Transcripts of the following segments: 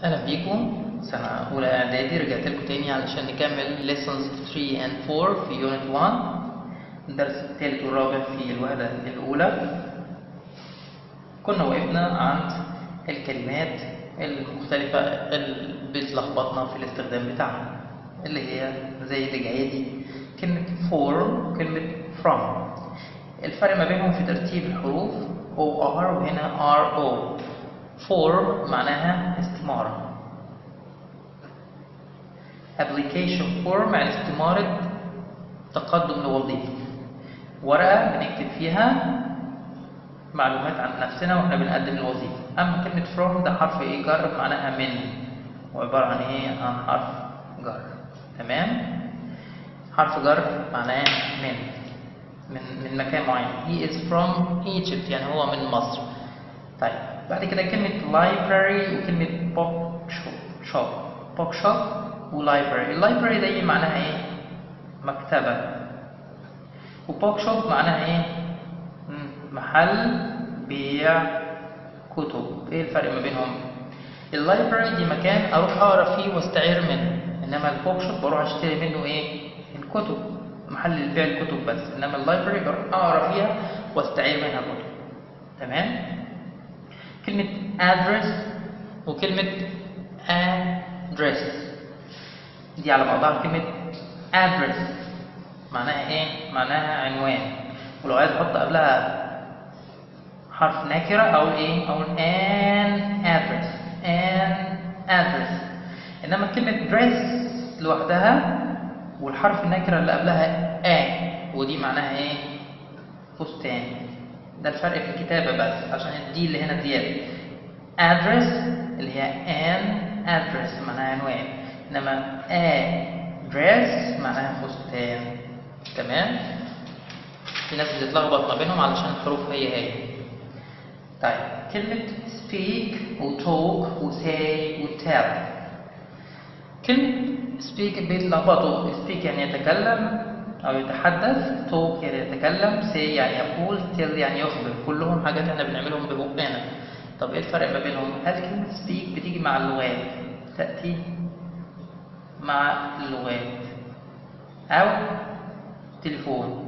أهلا بيكم سنة أولى إعدادي رجعت لكم تاني علشان نكمل lessons 3 and 4 في unit 1 الدرس الثالث والرابع في الوحدة الأولى كنا وقفنا عند الكلمات المختلفة اللي بتلخبطنا في الاستخدام بتاعها اللي هي زي اللي جاية دي كلمة for وكلمة from الفرق ما بينهم في ترتيب الحروف OR وهنا RO for معناها استمارة application form يعني استمارة تقدم لوظيفة ورقة بنكتب فيها معلومات عن نفسنا واحنا بنقدم الوظيفة أما كلمة from ده حرف إيه جر معناها من وعبارة عن إيه عن حرف جر تمام حرف جر معناه من من من مكان معين he is from Egypt يعني هو من مصر طيب بعد كده كلمة library وكلمة book shop book shop ولايبراري اللايبراري دي معناها ايه مكتبة وبوك شوب معناها ايه محل بيع كتب ايه الفرق ما بينهم اللايبراري دي مكان اروح اقرا فيه واستعير منه انما البوك شوب بروح اشتري منه ايه الكتب محل بيع الكتب بس انما اللايبراري بروح اقرا فيها واستعير منها كتب تمام كلمة address وكلمة address دي على بعضها كلمة address معناها ايه؟ معناها عنوان ولو عايز احط قبلها حرف نكرة اقول ايه؟ اقول an address an address انما كلمة dress لوحدها والحرف النكرة اللي قبلها a ودي معناها ايه؟ فستان ده الفرق في الكتابة بس عشان الدي اللي هنا زيادة address اللي هي an address معناها عنوان انما address معناها فستان تمام في ناس بتتلخبط ما بينهم علشان الحروف هي هي طيب كلمة speak و talk و say و tell كلمة speak بيتلخبطوا speak يعني يتكلم أو يتحدث talk يعني يتكلم say يعني يقول tell يعني يخبر كلهم حاجات احنا بنعملهم ببقنا طب ايه الفرق ما بينهم؟ هل كلمة speak بتيجي مع اللغات تأتي مع اللغات أو تليفون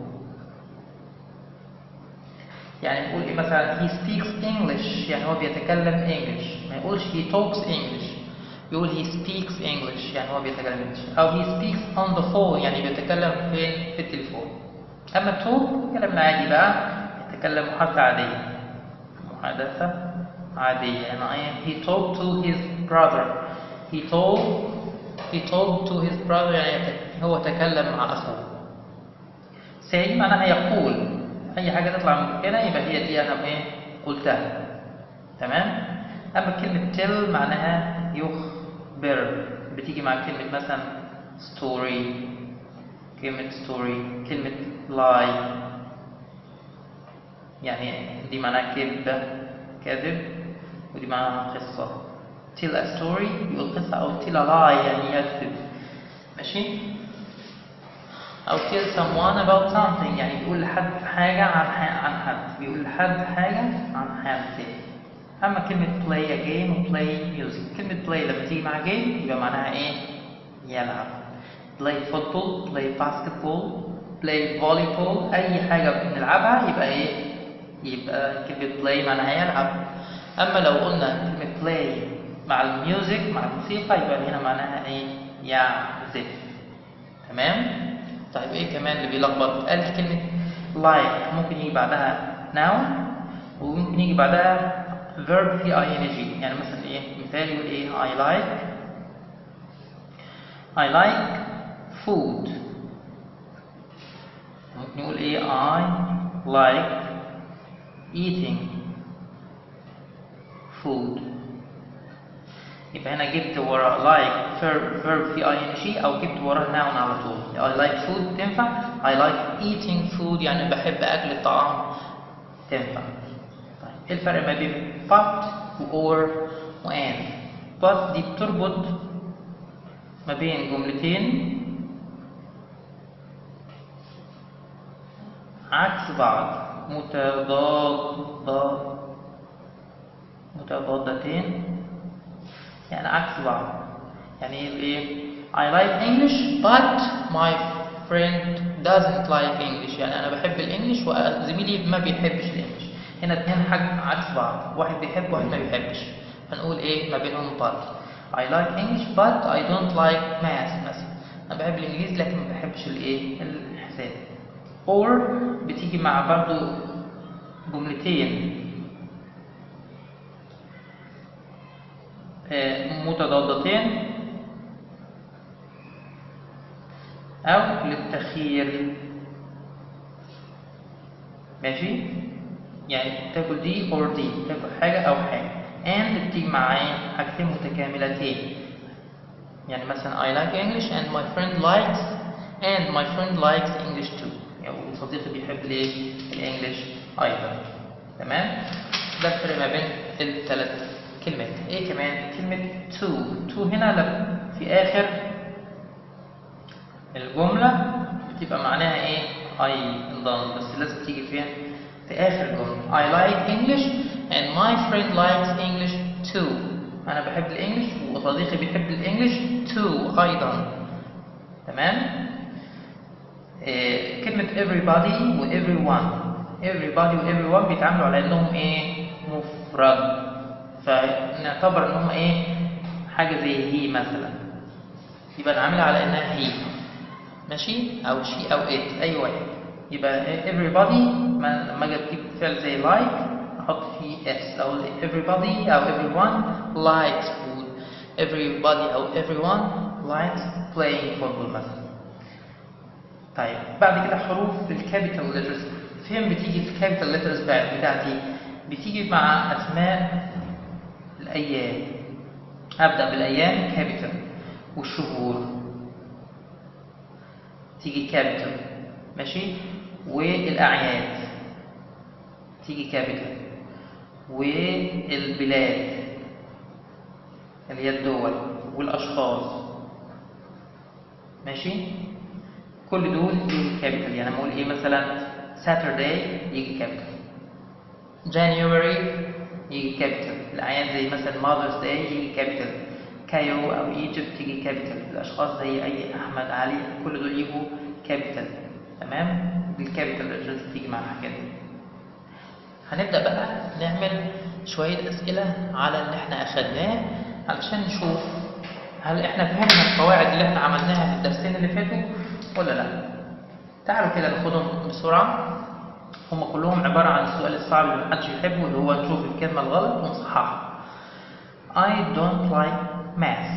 يعني نقول إيه مثلا he speaks English يعني هو بيتكلم English ما يقولش he talks English يقول he speaks English يعني هو بيتكلم English أو he speaks on the phone يعني بيتكلم فين في التليفون أما talk كلام عادي بقى يتكلم محادثة عادية محادثة عادية يعني he talked to his brother he told he talked to his brother يعني هو تكلم مع أخوه say معناها يقول أي حاجة تطلع من مكانها يبقى هي دي أنا إيه قلتها تمام أما كلمة tell معناها يخبر بتيجي مع كلمة مثلا story كلمة story كلمة lie يعني دي معناها كذب كذب ودي معناها قصة tell a story يقول قصة أو tell a lie يعني يكذب ماشي أو tell someone about something يعني بيقول لحد حاجة عن عن حد بيقول لحد حاجة عن حد تاني أما كلمة play a game و play music كلمة play لما تيجي مع game يبقى معناها إيه؟ يلعب play football play basketball play volleyball أي حاجة بنلعبها يبقى إيه؟ يبقى كلمة play معناها يلعب أما لو قلنا كلمة play مع الميوزك مع الموسيقى يبقى هنا معناها إيه؟ يعزف تمام؟ طيب ايه كمان اللي بيلخبط قال كلمة like ممكن يجي بعدها noun وممكن يجي بعدها verb في ing يعني مثلا ايه مثال يقول ايه I like I like food ممكن يقول ايه I like eating food يبقى هنا جبت ورا like verb, verb في ing او جبت وراه noun على طول I like food تنفع I like eating food يعني بحب اكل الطعام تنفع طيب ايه الفرق ما بين but و or و and but دي بتربط ما بين جملتين عكس بعض متضاد متضادتين يعني عكس بعض يعني ايه I like English but my friend doesn't like English يعني انا بحب الانجليش وزميلي ما بيحبش الانجليش هنا اتنين حاجة عكس بعض واحد بيحب واحد ما بيحبش هنقول ايه ما بينهم but I like English but I don't like math مثلا انا بحب الانجليزي لكن ما بحبش الايه الحساب or بتيجي مع برضو جملتين آه، متضادتين أو للتخيير ماشي يعني تاكل دي or دي تاكل حاجة أو حاجة and بتيجي مع إيه؟ حاجتين متكاملتين يعني مثلا I like English and my friend likes and my friend likes English too يعني صديقي بيحب الايه الانجليش ايضا تمام ده الفرق ما بين الثلاث كلمات ايه كمان كلمة to to هنا لم- في اخر الجملة بتبقى معناها ايه ايضا بس لازم تيجي فين في اخر الجملة I like English and my friend likes English too انا بحب الانجليش وصديقي بيحب الانجليش too ايضا تمام إيه، كلمة everybody و everyone everybody و everyone بيتعاملوا على انهم ايه مفرد فنعتبر ان هم ايه حاجة زي هي مثلا يبقى نعملها على انها هي ماشي او شي او it اي واحد يبقى everybody ما- لما اجي اجيب فعل زي like احط فيه s او everybody او everyone likes food everybody او everyone likes playing football مثلا طيب بعد كده حروف الكابيتال ليترز فين بتيجي الكابيتال ليترز بتاعتي بتيجي مع اسماء الايام ابدا بالايام كابيتال والشهور تيجي كابيتال ماشي والاعياد تيجي كابيتال والبلاد اللي هي الدول والاشخاص ماشي كل دول يجي كابيتال يعني اقول ايه مثلا Saturday يجي كابيتال January يجي كابيتال الاعياد زي مثلا Mother's Day يجي كابيتال كايو او ايجيبت يجي كابيتال الاشخاص زي اي احمد علي كل دول يجوا كابيتال تمام بالكابيتال ليترز تيجي مع الحاجات دي هنبدأ بقى نعمل شوية أسئلة على اللي احنا أخدناه علشان نشوف هل احنا فهمنا القواعد اللي احنا عملناها في الدرسين اللي فاتوا ولا لا تعالوا كده ناخدهم بسرعة هم كلهم عبارة عن السؤال الصعب اللي محدش يحبه اللي هو نشوف الكلمة الغلط ونصححها I don't like math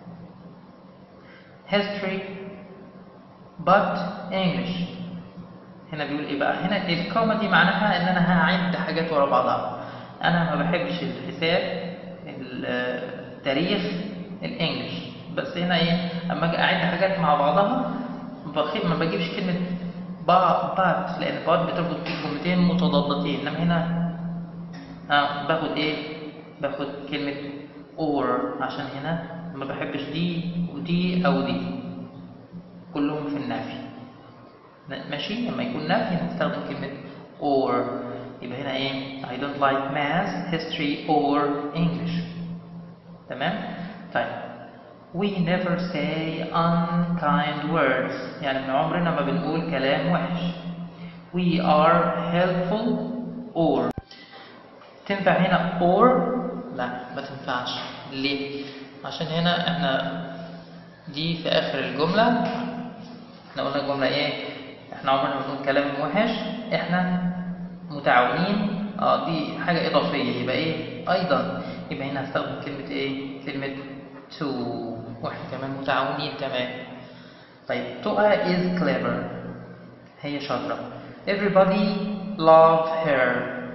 history but English هنا بيقول ايه بقى هنا الكومة دي معناها ان انا هعد حاجات ورا بعضها انا ما بحبش الحساب التاريخ الانجليش بس هنا ايه اما اجي اعد حاجات مع بعضها بخ- ما بجيبش كلمة با بات لان بات بتربط في جملتين متضادتين انما هنا آه باخد ايه باخد كلمة or عشان هنا ما بحبش دي ودي او دي كلهم في النفي ماشي لما يكون نفي هنستخدم كلمة or يبقى هنا ايه I don't like math, history or English تمام طيب we never say unkind words يعني من عمرنا ما بنقول كلام وحش we are helpful or تنفع هنا or لا ما تنفعش ليه عشان هنا احنا دي في اخر الجملة احنا قلنا الجملة ايه احنا عمرنا ما بنقول كلام وحش احنا متعاونين اه دي حاجة اضافية يبقى ايه ايضا يبقى هنا هستخدم كلمة ايه كلمة to واحنا كمان متعاونين تمام طيب تقى is clever هي شاطرة everybody love her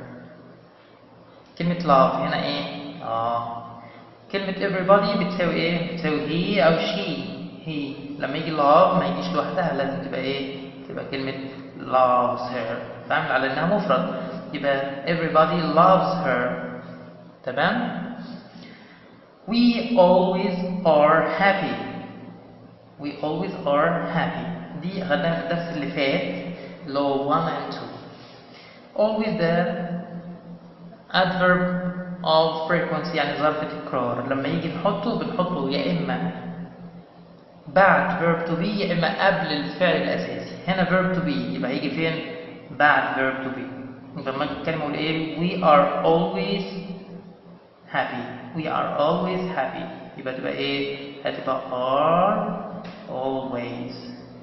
كلمة love هنا ايه اه كلمة everybody بتساوي ايه بتساوي he او she he لما يجي love ما يجيش لوحدها لازم تبقى ايه تبقى كلمة loves her تعمل على انها مفرد يبقى everybody loves her تمام we always are happy we always are happy دي أخدناها في الدرس اللي فات اللي هو 1 and 2 always ده adverb of frequency يعني ظرف تكرار لما يجي نحطه بنحطه يا إما بعد verb to be يا إما قبل الفعل الأساسي هنا verb to be يبقى هيجي فين بعد verb to be يبقى لما نتكلم نقول إيه we are always happy we are always happy يبقى تبقى إيه هتبقى are always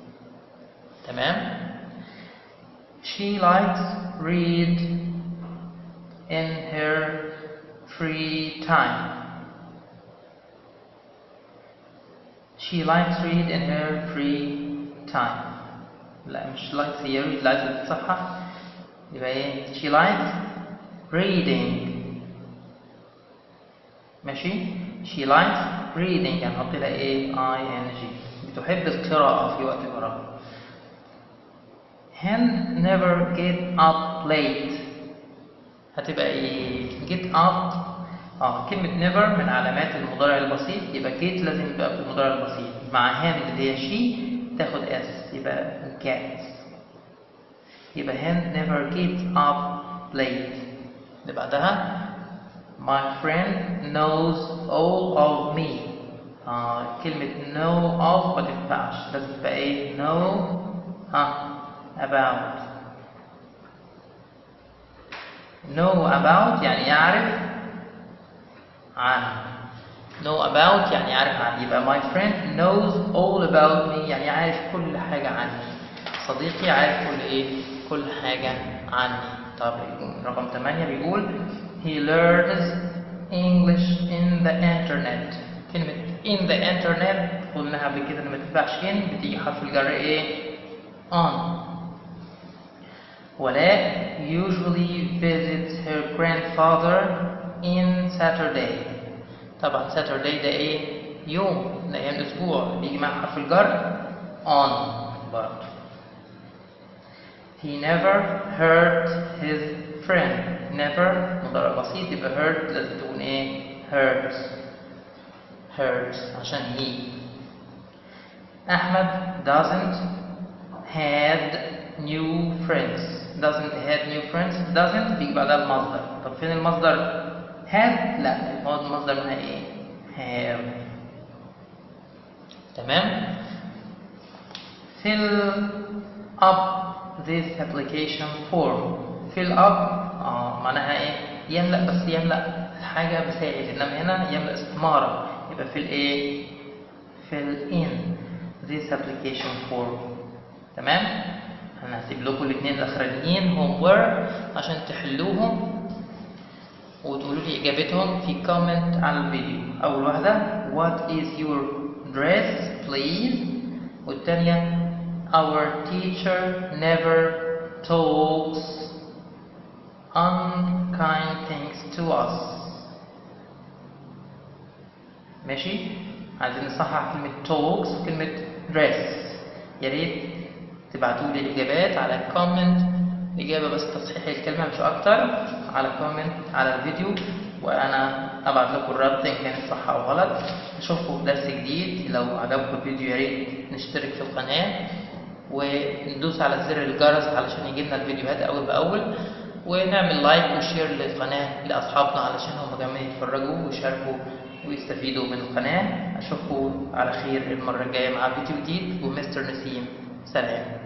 تمام she likes read in her free time she likes read in her free time لا مش likes هي read لازم تصحح يبقى ايه she likes reading ماشي she likes reading يعني نحط لها ايه i n g بتحب القراءة في وقت فراغها hen never get up late هتبقى ايه get up اه كلمة never من علامات المضارع البسيط يبقى get لازم يبقى في المضارع البسيط مع hen اللي هي she تاخد s يبقى gets يبقى hen never get up late اللي بعدها my friend knows all of me آه كلمة know of ما تنفعش لازم تبقى ايه know ها about know about يعني يعرف عن know about يعني يعرف عن يبقى my friend knows all about me يعني يعرف كل حاجة عني صديقي عارف كل ايه كل حاجة عني طب رقم 8 بيقول he learns English in the internet كلمة in the internet قلناها قبل كده ان ما تنفعش in بتيجي حرف الجر ايه on ولاء usually visits her grandfather in Saturday طبعا Saturday ده ايه يوم من ايام الاسبوع بيجي مع حرف الجر on برضه he never hurt his friend never مضارع بسيط يبقى hurt لازم تكون ايه hurts hurts عشان he أحمد doesn't had new friends doesn't had new friends doesn't بيجي بعدها المصدر طب فين المصدر have لا هو المصدر منها ايه have تمام fill up this application form fill up اه معناها ايه يملأ بس يملأ حاجة بسائل انما هنا يملأ استمارة يبقى fill ايه fill in this application form تمام انا هسيب لكم الاثنين الاخرانيين هوم ورك عشان تحلوهم وتقولوا لي اجابتهم في كومنت على الفيديو اول واحده what is your dress please والثانيه our teacher never talks unkind things to us ماشي عايزين نصحح كلمة talks وكلمة dress يا ريت تبعتوا لي الإجابات على الكومنت الإجابة بس تصحيح الكلمة مش أكتر على كومنت على الفيديو وأنا أبعت لكم الرد إن كانت صح أو غلط نشوفكم في درس جديد لو عجبكم الفيديو يا ريت نشترك في القناة وندوس على زر الجرس علشان يجيلنا الفيديوهات أول بأول ونعمل لايك وشير للقناة لأصحابنا علشان هم كمان يتفرجوا ويشاركوا ويستفيدوا من القناة أشوفكم على خير المرة الجاية مع فيديو جديد ومستر نسيم سلام